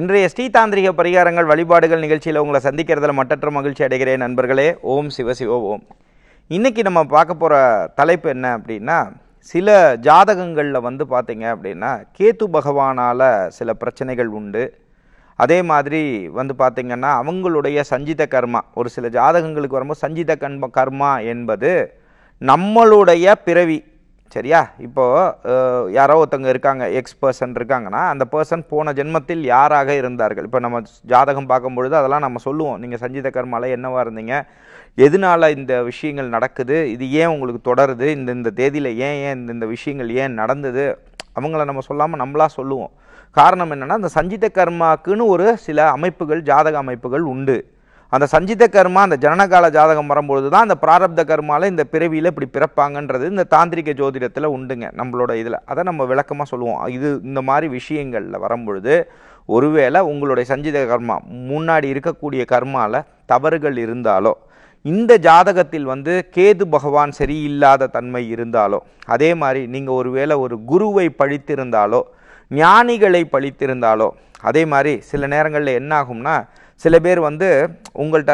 இன்றைய ஸ்ரீதாந்திரிக பரிகாரங்கள் வழிபாடுகள் நிகழ்ச்சியில் உங்களை சந்திக்கிறதுல மட்டற்ற மகிழ்ச்சி அடைகிறேன் நண்பர்களே ஓம் சிவசிவ ஓம் இன்னைக்கு நம்ம பார்க்க போகிற தலைப்பு என்ன அப்படின்னா சில ஜாதகங்களில் வந்து பார்த்தீங்க அப்படின்னா கேத்து பகவானால் சில பிரச்சனைகள் உண்டு அதே மாதிரி வந்து பார்த்திங்கன்னா அவங்களுடைய சஞ்சித கர்மா ஒரு சில ஜாதகங்களுக்கு வரும்போது சஞ்சித கர்ம கர்மா என்பது நம்மளுடைய பிறவி சரியா இப்போது யாரோ ஒருத்தவங்க இருக்காங்க எக்ஸ் பர்சன் இருக்காங்கன்னா அந்த பர்சன் போன ஜென்மத்தில் யாராக இருந்தார்கள் இப்போ நம்ம ஜாதகம் பார்க்கும் பொழுது அதெல்லாம் நம்ம சொல்லுவோம் நீங்கள் சஞ்சித கர்மால என்னவா இருந்தீங்க எதனால இந்த விஷயங்கள் நடக்குது இது ஏன் உங்களுக்கு தொடருது இந்த இந்த தேதியில் ஏன் ஏன் இந்த இந்த விஷயங்கள் ஏன் நடந்தது அவங்கள நம்ம சொல்லாமல் நம்மளா சொல்லுவோம் காரணம் என்னென்னா அந்த சஞ்சித கர்மாக்குன்னு ஒரு சில அமைப்புகள் ஜாதக அமைப்புகள் உண்டு அந்த சஞ்சித கர்மா அந்த ஜனனகால ஜாதகம் வரும்பொழுது தான் அந்த பிராரப்த கர்மால இந்த பிறவியில் இப்படி பிறப்பாங்கன்றது இந்த தாந்திரிக ஜோதிடத்தில் உண்டுங்க நம்மளோட இதில் அதை நம்ம விளக்கமாக சொல்லுவோம் இது இந்த மாதிரி விஷயங்களில் வரும்பொழுது ஒருவேளை உங்களுடைய சஞ்சித கர்மா முன்னாடி இருக்கக்கூடிய கர்மால தவறுகள் இருந்தாலோ இந்த ஜாதகத்தில் வந்து கேது பகவான் சரியில்லாத தன்மை இருந்தாலோ அதே மாதிரி நீங்கள் ஒருவேளை ஒரு குருவை பழித்திருந்தாலோ ஞானிகளை பழித்திருந்தாலோ அதே மாதிரி சில நேரங்களில் என்ன ஆகும்னா சில பேர் வந்து உங்கள்கிட்ட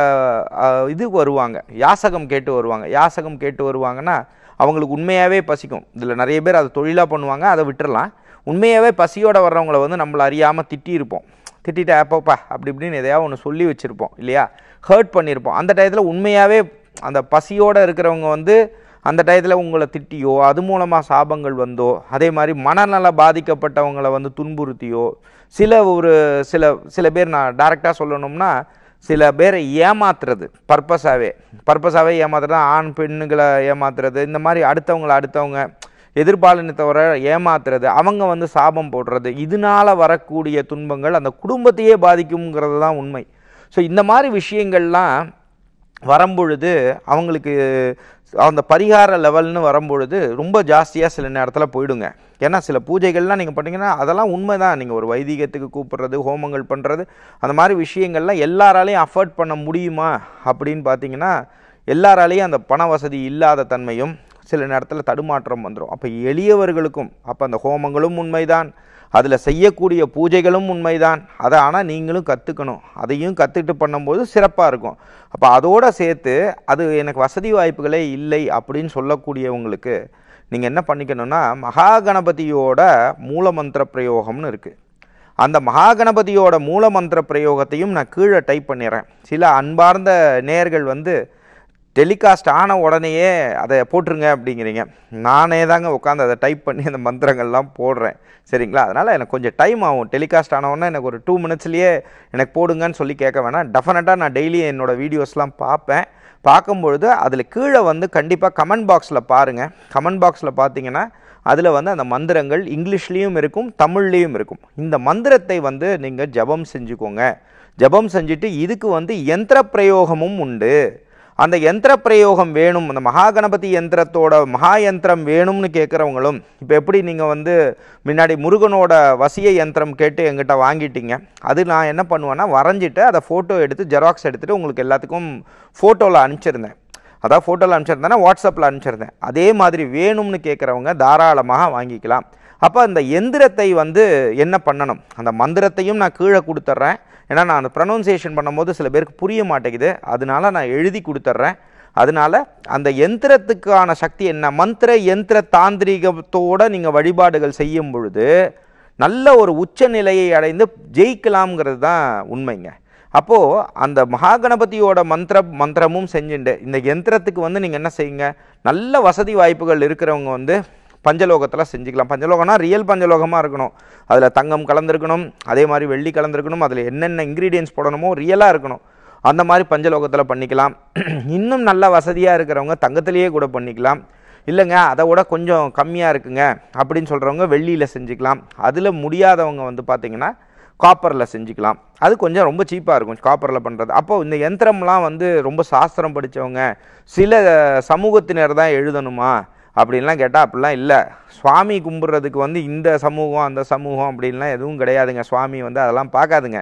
இது வருவாங்க யாசகம் கேட்டு வருவாங்க யாசகம் கேட்டு வருவாங்கன்னா அவங்களுக்கு உண்மையாகவே பசிக்கும் இதில் நிறைய பேர் அதை தொழிலாக பண்ணுவாங்க அதை விட்டுறலாம் உண்மையாகவே பசியோட வர்றவங்கள வந்து நம்மளை அறியாமல் திட்டியிருப்போம் திட்டிட்டு அப்பப்பா அப்படி இப்படின்னு எதையாவது ஒன்று சொல்லி வச்சுருப்போம் இல்லையா ஹர்ட் பண்ணியிருப்போம் அந்த டயத்தில் உண்மையாகவே அந்த பசியோடு இருக்கிறவங்க வந்து அந்த டயத்தில் உங்களை திட்டியோ அது மூலமாக சாபங்கள் வந்தோ அதே மாதிரி மனநல பாதிக்கப்பட்டவங்களை வந்து துன்புறுத்தியோ சில ஒரு சில சில பேர் நான் டைரெக்டாக சொல்லணும்னா சில பேரை ஏமாத்துறது பர்பஸாகவே பர்பஸாகவே ஏமாத்துறது ஆண் பெண்ணுகளை ஏமாத்துறது இந்த மாதிரி அடுத்தவங்களை அடுத்தவங்க எதிர்பாலினத்தவரை ஏமாத்துறது அவங்க வந்து சாபம் போடுறது இதனால் வரக்கூடிய துன்பங்கள் அந்த குடும்பத்தையே பாதிக்குங்கிறது தான் உண்மை ஸோ இந்த மாதிரி விஷயங்கள்லாம் வரும்பொழுது அவங்களுக்கு அந்த பரிகார லெவல்னு வரும்பொழுது ரொம்ப ஜாஸ்தியாக சில நேரத்தில் போயிடுங்க ஏன்னா சில பூஜைகள்லாம் நீங்கள் பண்ணிங்கன்னா அதெல்லாம் உண்மை தான் நீங்கள் ஒரு வைதிகத்துக்கு கூப்பிட்றது ஹோமங்கள் பண்ணுறது அந்த மாதிரி விஷயங்கள்லாம் எல்லாராலையும் அஃபோர்ட் பண்ண முடியுமா அப்படின்னு பார்த்தீங்கன்னா எல்லாராலையும் அந்த பண வசதி இல்லாத தன்மையும் சில நேரத்தில் தடுமாற்றம் வந்துடும் அப்போ எளியவர்களுக்கும் அப்போ அந்த ஹோமங்களும் உண்மைதான் அதில் செய்யக்கூடிய பூஜைகளும் உண்மைதான் அதை ஆனால் நீங்களும் கற்றுக்கணும் அதையும் கற்றுக்கிட்டு பண்ணும்போது சிறப்பாக இருக்கும் அப்போ அதோடு சேர்த்து அது எனக்கு வசதி வாய்ப்புகளே இல்லை அப்படின்னு சொல்லக்கூடியவங்களுக்கு நீங்கள் என்ன பண்ணிக்கணும்னா மகா கணபதியோட மூலமந்திர பிரயோகம்னு இருக்குது அந்த மகா கணபதியோட மூலமந்திர பிரயோகத்தையும் நான் கீழே டைப் பண்ணிடுறேன் சில அன்பார்ந்த நேர்கள் வந்து டெலிகாஸ்ட் ஆன உடனேயே அதை போட்டுருங்க அப்படிங்கிறீங்க நானே தாங்க உட்காந்து அதை டைப் பண்ணி அந்த மந்திரங்கள்லாம் போடுறேன் சரிங்களா அதனால் எனக்கு கொஞ்சம் டைம் ஆகும் டெலிகாஸ்ட் ஆனவுடனே எனக்கு ஒரு டூ மினிட்ஸ்லேயே எனக்கு போடுங்கன்னு சொல்லி கேட்க வேணாம் டெஃபினட்டாக நான் டெய்லி என்னோடய வீடியோஸ்லாம் பார்ப்பேன் பார்க்கும்பொழுது அதில் கீழே வந்து கண்டிப்பாக கமெண்ட் பாக்ஸில் பாருங்கள் கமெண்ட் பாக்ஸில் பார்த்தீங்கன்னா அதில் வந்து அந்த மந்திரங்கள் இங்கிலீஷ்லேயும் இருக்கும் தமிழ்லேயும் இருக்கும் இந்த மந்திரத்தை வந்து நீங்கள் ஜபம் செஞ்சுக்கோங்க ஜபம் செஞ்சுட்டு இதுக்கு வந்து யந்திர பிரயோகமும் உண்டு அந்த யந்திர பிரயோகம் வேணும் அந்த மகா கணபதி யந்திரத்தோட மகா யந்திரம் வேணும்னு கேட்குறவங்களும் இப்போ எப்படி நீங்கள் வந்து முன்னாடி முருகனோட வசிய யந்திரம் கேட்டு எங்கிட்ட வாங்கிட்டீங்க அது நான் என்ன பண்ணுவேன்னா வரைஞ்சிட்டு அதை ஃபோட்டோ எடுத்து ஜெராக்ஸ் எடுத்துகிட்டு உங்களுக்கு எல்லாத்துக்கும் ஃபோட்டோவில் அனுப்பிச்சிருந்தேன் அதாவது ஃபோட்டோவில் அனுப்பிச்சிருந்தேன்னா வாட்ஸ்அப்பில் அனுப்பிச்சிருந்தேன் அதே மாதிரி வேணும்னு கேட்குறவங்க தாராளமாக வாங்கிக்கலாம் அப்போ அந்த எந்திரத்தை வந்து என்ன பண்ணணும் அந்த மந்திரத்தையும் நான் கீழே கொடுத்துட்றேன் ஏன்னா நான் அந்த ப்ரொனவுன்சியேஷன் பண்ணும்போது சில பேருக்கு புரிய மாட்டேங்குது அதனால நான் எழுதி கொடுத்துட்றேன் அதனால அந்த எந்திரத்துக்கான சக்தி என்ன மந்திர எந்திர தாந்திரிகத்தோடு நீங்கள் வழிபாடுகள் செய்யும் பொழுது நல்ல ஒரு உச்ச நிலையை அடைந்து ஜெயிக்கலாம்ங்கிறது தான் உண்மைங்க அப்போது அந்த மகாகணபதியோட மந்திர மந்திரமும் செஞ்சுண்டு இந்த யந்திரத்துக்கு வந்து நீங்கள் என்ன செய்யுங்க நல்ல வசதி வாய்ப்புகள் இருக்கிறவங்க வந்து பஞ்சலோகத்தில் செஞ்சுக்கலாம் பஞ்சலோகம்னா ரியல் பஞ்சலோகமாக இருக்கணும் அதில் தங்கம் கலந்துருக்கணும் அதே மாதிரி வெள்ளி கலந்துருக்கணும் அதில் என்னென்ன இன்க்ரீடியன்ஸ் போடணுமோ ரியலாக இருக்கணும் அந்த மாதிரி பஞ்சலோகத்தில் பண்ணிக்கலாம் இன்னும் நல்ல வசதியாக இருக்கிறவங்க தங்கத்திலேயே கூட பண்ணிக்கலாம் இல்லைங்க அதை விட கொஞ்சம் கம்மியாக இருக்குங்க அப்படின்னு சொல்கிறவங்க வெள்ளியில் செஞ்சுக்கலாம் அதில் முடியாதவங்க வந்து பார்த்திங்கன்னா காப்பரில் செஞ்சுக்கலாம் அது கொஞ்சம் ரொம்ப சீப்பாக இருக்கும் காப்பரில் பண்ணுறது அப்போது இந்த யந்திரம்லாம் வந்து ரொம்ப சாஸ்திரம் படித்தவங்க சில சமூகத்தினர் தான் எழுதணுமா அப்படின்லாம் கேட்டால் அப்படிலாம் இல்லை சுவாமி கும்பிட்றதுக்கு வந்து இந்த சமூகம் அந்த சமூகம் அப்படின்லாம் எதுவும் கிடையாதுங்க சுவாமி வந்து அதெல்லாம் பார்க்காதுங்க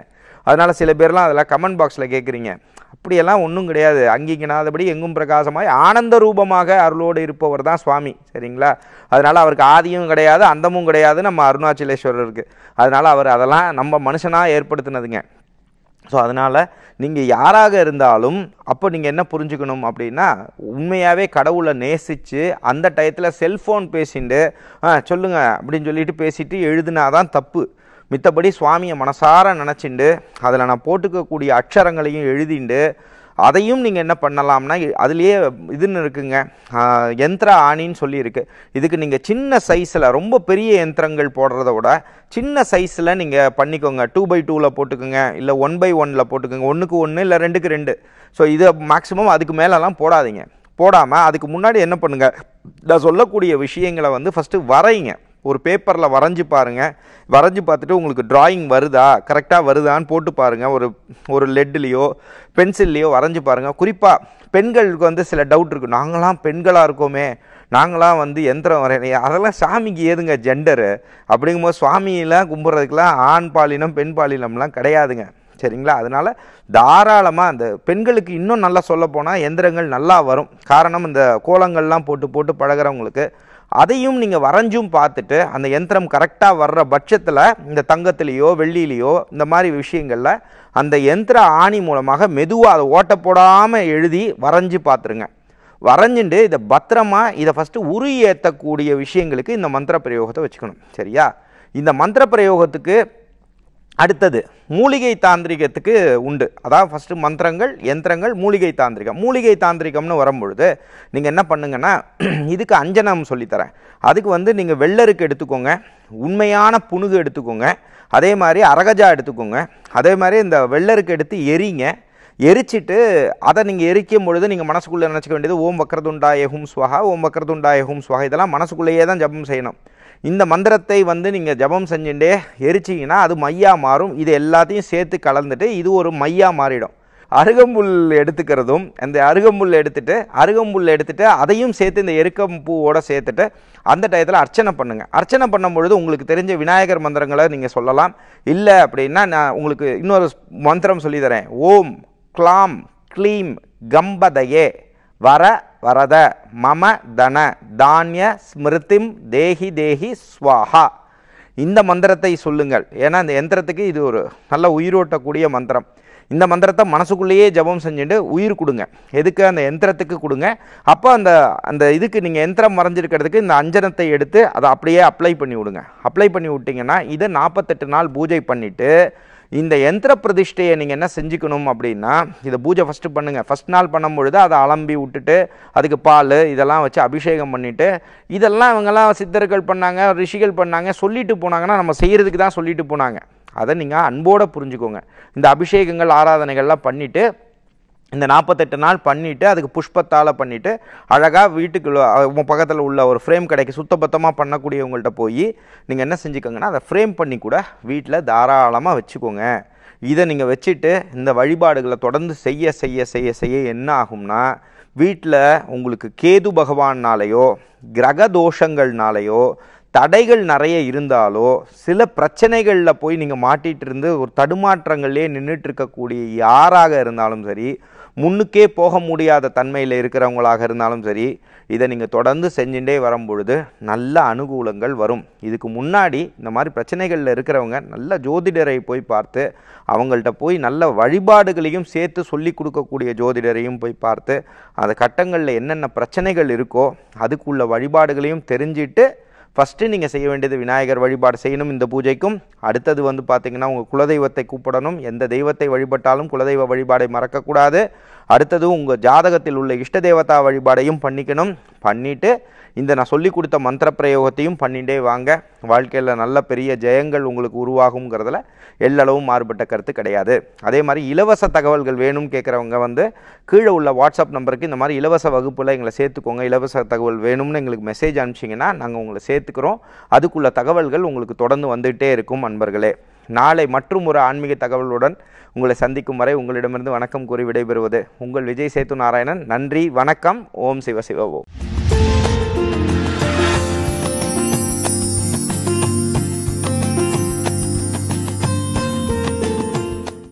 அதனால் சில பேர்லாம் அதில் கமெண்ட் பாக்ஸில் கேட்குறீங்க அப்படியெல்லாம் ஒன்றும் கிடையாது அங்கீகனாதபடி எங்கும் பிரகாசமாய் ஆனந்த ரூபமாக அருளோடு இருப்பவர் தான் சுவாமி சரிங்களா அதனால் அவருக்கு ஆதியும் கிடையாது அந்தமும் கிடையாது நம்ம அருணாச்சலேஸ்வரருக்கு அதனால் அவர் அதெல்லாம் நம்ம மனுஷனாக ஏற்படுத்தினதுங்க ஸோ அதனால் நீங்கள் யாராக இருந்தாலும் அப்போ நீங்கள் என்ன புரிஞ்சுக்கணும் அப்படின்னா உண்மையாகவே கடவுளை நேசித்து அந்த டயத்தில் செல்ஃபோன் பேசிட்டு ஆ சொல்லுங்க அப்படின்னு சொல்லிட்டு பேசிட்டு எழுதுனாதான் தப்பு மித்தபடி சுவாமியை மனசார நினச்சிண்டு அதில் நான் போட்டுக்கக்கூடிய அக்ஷரங்களையும் எழுதிண்டு அதையும் நீங்கள் என்ன பண்ணலாம்னா அதுலேயே இதுன்னு இருக்குங்க ஆஹ், யந்திர ஆணின்னு சொல்லியிருக்கு இதுக்கு நீங்கள் சின்ன சைஸில் ரொம்ப பெரிய யந்திரங்கள் போடுறத விட சின்ன சைஸில் நீங்கள் பண்ணிக்கோங்க டூ பை டூவில் போட்டுக்கோங்க இல்லை ஒன் பை ஒனில் போட்டுக்கோங்க ஒன்றுக்கு ஒன்று இல்லை ரெண்டுக்கு ரெண்டு ஸோ இதை மேக்ஸிமம் அதுக்கு மேலெல்லாம் போடாதீங்க போடாமல் அதுக்கு முன்னாடி என்ன பண்ணுங்க நான் சொல்லக்கூடிய விஷயங்களை வந்து ஃபஸ்ட்டு வரைங்க ஒரு பேப்பரில் வரைஞ்சி பாருங்கள் வரைஞ்சி பார்த்துட்டு உங்களுக்கு டிராயிங் வருதா கரெக்டாக வருதான்னு போட்டு பாருங்கள் ஒரு ஒரு லெட்லேயோ பென்சில்லையோ வரைஞ்சி பாருங்கள் குறிப்பாக பெண்களுக்கு வந்து சில டவுட் இருக்குது நாங்களாம் பெண்களாக இருக்கோமே நாங்களாம் வந்து எந்திரம் வரையலையே அதெல்லாம் சாமிக்கு ஏதுங்க ஜெண்டரு அப்படிங்கும்போது சுவாமியெல்லாம் கும்பிட்றதுக்கெல்லாம் ஆண் பாலினம் பெண் பாலினம்லாம் கிடையாதுங்க சரிங்களா அதனால் தாராளமாக அந்த பெண்களுக்கு இன்னும் நல்லா சொல்ல போனால் எந்திரங்கள் நல்லா வரும் காரணம் இந்த கோலங்கள்லாம் போட்டு போட்டு பழகுறவங்களுக்கு அதையும் நீங்கள் வரைஞ்சும் பார்த்துட்டு அந்த யந்திரம் கரெக்டாக வர்ற பட்சத்தில் இந்த தங்கத்திலேயோ வெள்ளியிலையோ இந்த மாதிரி விஷயங்களில் அந்த யந்திர ஆணி மூலமாக மெதுவாக அதை ஓட்ட போடாமல் எழுதி வரைஞ்சி பார்த்துருங்க வரைஞ்சிட்டு இதை பத்திரமா இதை ஃபஸ்ட்டு உரு ஏற்றக்கூடிய விஷயங்களுக்கு இந்த மந்திர பிரயோகத்தை வச்சுக்கணும் சரியா இந்த மந்திர பிரயோகத்துக்கு அடுத்தது மூலிகை தாந்திரிகத்துக்கு உண்டு அதாவது ஃபஸ்ட்டு மந்திரங்கள் யந்திரங்கள் மூலிகை தாந்திரிகம் மூலிகை தாந்திரிகம்னு வரும்பொழுது நீங்கள் என்ன பண்ணுங்கன்னா இதுக்கு அஞ்சனம் சொல்லித்தரேன் அதுக்கு வந்து நீங்கள் வெள்ளருக்கு எடுத்துக்கோங்க உண்மையான புணுகு எடுத்துக்கோங்க அதே மாதிரி அரகஜா எடுத்துக்கோங்க அதே மாதிரி இந்த வெள்ளருக்கு எடுத்து எரிங்க எரிச்சிட்டு அதை நீங்கள் எரிக்கும் பொழுது நீங்கள் மனசுக்குள்ளே நினச்சிக்க வேண்டியது ஓம் வக்ரதுண்டாய ஹும் ஸ்வஹா ஓம் வக்ரதுண்டாய ஹும் ஸ்வஹா இதெல்லாம் மனசுக்குள்ளேயே தான் ஜபம் செய்யணும் இந்த மந்திரத்தை வந்து நீங்கள் ஜபம் செஞ்சுட்டே எரிச்சிங்கன்னா அது மையா மாறும் இது எல்லாத்தையும் சேர்த்து கலந்துட்டு இது ஒரு மையா மாறிடும் அருகம்புல் எடுத்துக்கிறதும் அந்த அருகம்புல் எடுத்துட்டு அருகம்புல் எடுத்துட்டு அதையும் சேர்த்து இந்த எருக்கம்பூவோட சேர்த்துட்டு அந்த டயத்தில் அர்ச்சனை பண்ணுங்கள் அர்ச்சனை பண்ணும் பொழுது உங்களுக்கு தெரிஞ்ச விநாயகர் மந்திரங்களை நீங்கள் சொல்லலாம் இல்லை அப்படின்னா நான் உங்களுக்கு இன்னொரு மந்திரம் சொல்லி தரேன் ஓம் க்ளாம் க்ளீம் கம்பதயே வர வரத மம தன தானிய ஸ்மிருதிம் தேஹி தேஹி ஸ்வாஹா இந்த மந்திரத்தை சொல்லுங்கள் ஏன்னா இந்த யந்திரத்துக்கு இது ஒரு நல்ல உயிரோட்டக்கூடிய மந்திரம் இந்த மந்திரத்தை மனசுக்குள்ளேயே ஜெபம் செஞ்சுட்டு உயிர் கொடுங்க எதுக்கு அந்த யந்திரத்துக்கு கொடுங்க அப்போ அந்த அந்த இதுக்கு நீங்கள் யந்திரம் மறைஞ்சிருக்கிறதுக்கு இந்த அஞ்சனத்தை எடுத்து அதை அப்படியே அப்ளை பண்ணி விடுங்க அப்ளை பண்ணி விட்டிங்கன்னா இதை நாற்பத்தெட்டு நாள் பூஜை பண்ணிவிட்டு இந்த யந்திர பிரதிஷ்டையை நீங்கள் என்ன செஞ்சுக்கணும் அப்படின்னா இதை பூஜை ஃபஸ்ட்டு பண்ணுங்கள் ஃபஸ்ட் நாள் பண்ணும் பொழுது அதை அலம்பி விட்டுட்டு அதுக்கு பால் இதெல்லாம் வச்சு அபிஷேகம் பண்ணிவிட்டு இதெல்லாம் இவங்கெல்லாம் சித்தர்கள் பண்ணாங்க ரிஷிகள் பண்ணாங்க சொல்லிட்டு போனாங்கன்னா நம்ம செய்கிறதுக்கு தான் சொல்லிட்டு போனாங்க அதை நீங்கள் அன்போடு புரிஞ்சுக்கோங்க இந்த அபிஷேகங்கள் ஆராதனைகள்லாம் பண்ணிவிட்டு இந்த நாற்பத்தெட்டு நாள் பண்ணிவிட்டு அதுக்கு புஷ்பத்தால் பண்ணிவிட்டு அழகாக வீட்டுக்குள்ள உங்கள் பக்கத்தில் உள்ள ஒரு ஃப்ரேம் கடைக்கு சுத்தபத்தமாக பண்ணக்கூடியவங்கள்ட்ட போய் நீங்கள் என்ன செஞ்சுக்கோங்கன்னா அதை ஃப்ரேம் பண்ணி கூட வீட்டில் தாராளமாக வச்சுக்கோங்க இதை நீங்கள் வச்சுட்டு இந்த வழிபாடுகளை தொடர்ந்து செய்ய செய்ய செய்ய செய்ய என்ன ஆகும்னா வீட்டில் உங்களுக்கு கேது பகவான்னாலேயோ கிரக தோஷங்கள்னாலேயோ தடைகள் நிறைய இருந்தாலோ சில பிரச்சனைகளில் போய் நீங்கள் மாட்டிகிட்டு இருந்து ஒரு தடுமாற்றங்கள்லேயே நின்றுட்டு இருக்கக்கூடிய யாராக இருந்தாலும் சரி முன்னுக்கே போக முடியாத தன்மையில் இருக்கிறவங்களாக இருந்தாலும் சரி இதை நீங்கள் தொடர்ந்து செஞ்சுட்டே வரும்பொழுது நல்ல அனுகூலங்கள் வரும் இதுக்கு முன்னாடி இந்த மாதிரி பிரச்சனைகளில் இருக்கிறவங்க நல்ல ஜோதிடரை போய் பார்த்து அவங்கள்ட்ட போய் நல்ல வழிபாடுகளையும் சேர்த்து சொல்லி கொடுக்கக்கூடிய ஜோதிடரையும் போய் பார்த்து அந்த கட்டங்களில் என்னென்ன பிரச்சனைகள் இருக்கோ அதுக்குள்ள வழிபாடுகளையும் தெரிஞ்சிட்டு ஃபஸ்ட்டு நீங்கள் செய்ய வேண்டியது விநாயகர் வழிபாடு செய்யணும் இந்த பூஜைக்கும் அடுத்தது வந்து பார்த்தீங்கன்னா உங்கள் குலதெய்வத்தை கூப்பிடணும் எந்த தெய்வத்தை வழிபட்டாலும் குலதெய்வ வழிபாடை மறக்கக்கூடாது அடுத்தது உங்கள் ஜாதகத்தில் உள்ள இஷ்ட தேவதா வழிபாடையும் பண்ணிக்கணும் பண்ணிவிட்டு இந்த நான் சொல்லி கொடுத்த மந்திர பிரயோகத்தையும் பண்ணிட்டே வாங்க வாழ்க்கையில் நல்ல பெரிய ஜெயங்கள் உங்களுக்கு உருவாகுங்கிறதுல எல்லளவும் மாறுபட்ட கருத்து கிடையாது அதே மாதிரி இலவச தகவல்கள் வேணும்னு கேட்குறவங்க வந்து கீழே உள்ள வாட்ஸ்அப் நம்பருக்கு இந்த மாதிரி இலவச வகுப்பில் எங்களை சேர்த்துக்கோங்க இலவச தகவல் வேணும்னு எங்களுக்கு மெசேஜ் அனுப்பிச்சிங்கன்னா நாங்கள் உங்களை சேர்த்துக்கிறோம் அதுக்குள்ள தகவல்கள் உங்களுக்கு தொடர்ந்து வந்துகிட்டே இருக்கும் அன்பர்களே நாளை மற்றும் ஒரு ஆன்மீக தகவலுடன் உங்களை சந்திக்கும் வரை உங்களிடமிருந்து வணக்கம் கூறி விடைபெறுவது உங்கள் விஜய் சேத்து நாராயணன் நன்றி வணக்கம் ஓம் சிவ சிவ ஓம்